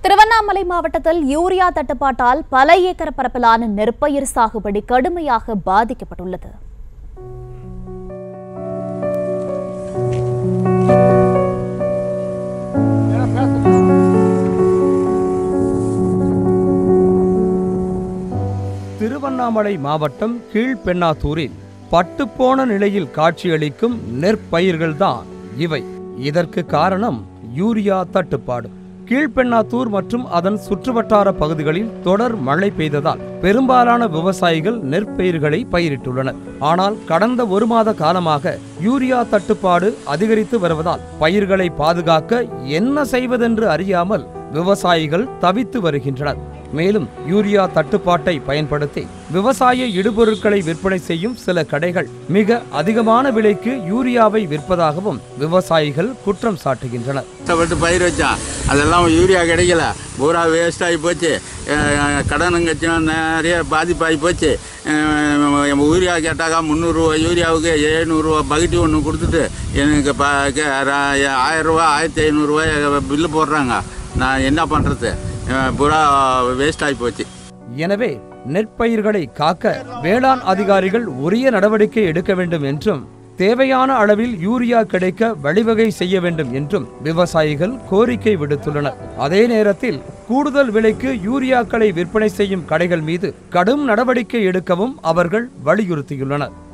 திருவண்ணாமலை மாவட்டத்தில் யூரியா தட்டுப்பாட்டால் பல ஏக்கர் பரப்பிலான நெற்பயிர் சாகுபடி கடுமையாக பாதிக்கப்பட்டுள்ளது திருவண்ணாமலை மாவட்டம் கீழ்பெண்ணாத்தூரில் பட்டுப்போன நிலையில் காட்சியளிக்கும் நெற்பயிர்கள்தான் இவை இதற்கு காரணம் யூரியா தட்டுப்பாடு கீழ்பெண்ணாத்தூர் மற்றும் அதன் சுற்றுவட்டார பகுதிகளில் தொடர் மழை பெய்ததால் பெரும்பாலான விவசாயிகள் நெற்பயிர்களை பயிரிட்டுள்ளனர் ஆனால் கடந்த ஒரு மாத காலமாக யூரியா தட்டுப்பாடு அதிகரித்து வருவதால் பயிர்களை பாதுகாக்க என்ன செய்வதென்று அறியாமல் விவசாயிகள் தவித்து வருகின்றனர் மேலும் யூரியா தட்டுப்பாட்டை பயன்படுத்தி விவசாய இடுபொருட்களை விற்பனை செய்யும் சில கடைகள் மிக அதிகமான விலைக்கு யூரியாவை விற்பதாகவும் விவசாயிகள் குற்றம் சாட்டுகின்றனர் கஷ்டப்பட்டு பயிர் வச்சான் அதெல்லாம் யூரியா கிடைக்கல பூரா வேஸ்ட் ஆகி போச்சு அஹ் கடனுங்கச்சுனா நிறைய பாதிப்பாகி போச்சு அஹ் யூரியா கேட்டாக்கா முந்நூறுரூவா யூரியாவுக்கு எழுநூறுவா பக்கெட்டு ஒன்று கொடுத்துட்டு எனக்கு ப க- ர- ஆயிரரூவா ஆயிரத்தி ஐநூறுரூவா பில்லு போடுறாங்க நான் என்ன பண்ணுறது பூரா வேஸ்ட் ஆகி போச்சு எனவே நெற்பயிர்களை காக்க வேளாண் அதிகாரிகள் உரிய நடவடிக்கை எடுக்க வேண்டும் என்றும் தேவையான அளவில் யூரியா கிடைக்க வழிவகை செய்ய வேண்டும் என்றும் விவசாயிகள் கோரிக்கை விடுத்துள்ளனர் அதே நேரத்தில் கூடுதல் விலைக்கு யூரியாக்களை விற்பனை செய்யும் கடைகள் மீது கடும் நடவடிக்கை எடுக்கவும் அவர்கள் வலியுறுத்தியுள்ளனர்